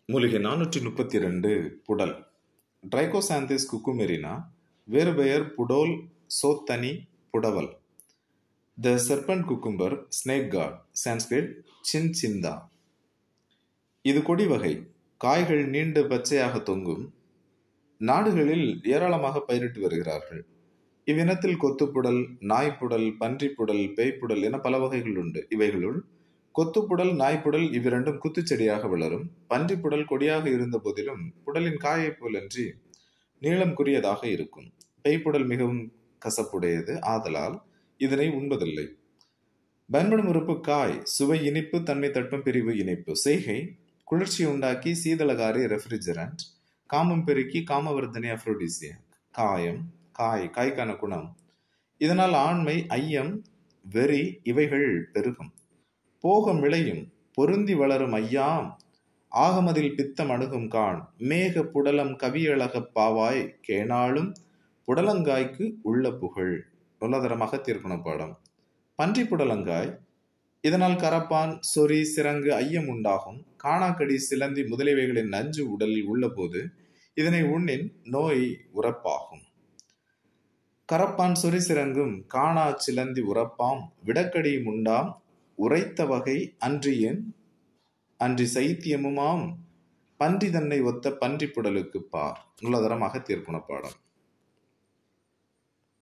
மூலிகை நானூற்றி முப்பத்தி ரெண்டு புடல் ட்ரைகோசாந்திஸ் குக்குமெரினா வேறு பெயர் புடோல் சோத்தனி புடவல் the serpent cucumber snake gourd Sanskrit சின் சிந்தா இது கொடி வகை காய்கள் நீண்டு பச்சையாக தொங்கும் நாடுகளில் ஏராளமாக பயிரிட்டு வருகிறார்கள் இவ்வினத்தில் கொத்துப்புடல் நாய்ப்புடல் பன்றிப்புடல் பேய்ப்புடல் என பல வகைகள் உண்டு இவைகளுள் கொத்துப்புடல் நாய்ப்புடல் இவ்விரண்டும் குத்துச்செடியாக வளரும் பன்றிப்புடல் கொடியாக இருந்த போதிலும் புடலின் காயைப் போலன்றி நீளம் குறியதாக இருக்கும் பேய்ப்புடல் மிகவும் கசப்புடையது ஆதலால் இதனை உண்பதில்லை பயன்படும் உறுப்பு காய் சுவை இனிப்பு தன்மை தட்பம் பிரிவு இனிப்பு செய்கை குளிர்ச்சி உண்டாக்கி சீதளகாரி ரெஃப்ரிஜரண்ட் காமம் பெருக்கி காமவர்தனை அப்ரோடிசியா காயம் காய் காய்க்கான குணம் இதனால் ஆண்மை ஐயம் வெறி இவைகள் பெருகும் போகம் விளையும் பொருந்தி வளரும் ஐயாம் ஆகமதில் பித்தம் அணுகும் கான் மேக புடலம் கவியழகப் பாவாய் கேணாலும் புடலங்காய்க்கு உள்ள புகழ் பொருளாதாரமாக தீர்க்கணும் பாடம் பன்றி புடலங்காய் இதனால் கரப்பான் சொறி சிறங்கு ஐயம் உண்டாகும் காணாக்கடி சிலந்தி முதலியவைகளின் நஞ்சு உடலில் உள்ளபோது இதனை உண்ணின் நோய் உறப்பாகும் கரப்பான் சொறி சிறங்கும் காணா சிலந்தி உறப்பாம் விடக்கடியும் உண்டாம் உரைத்த வகை அன்றியன் அன்றி சைத்தியமுமாம் பன்றி தன்னை ஒத்த பன்றி புடலுக்கு பார் நுள்ளதரமாக தீர்க்குண பாடம்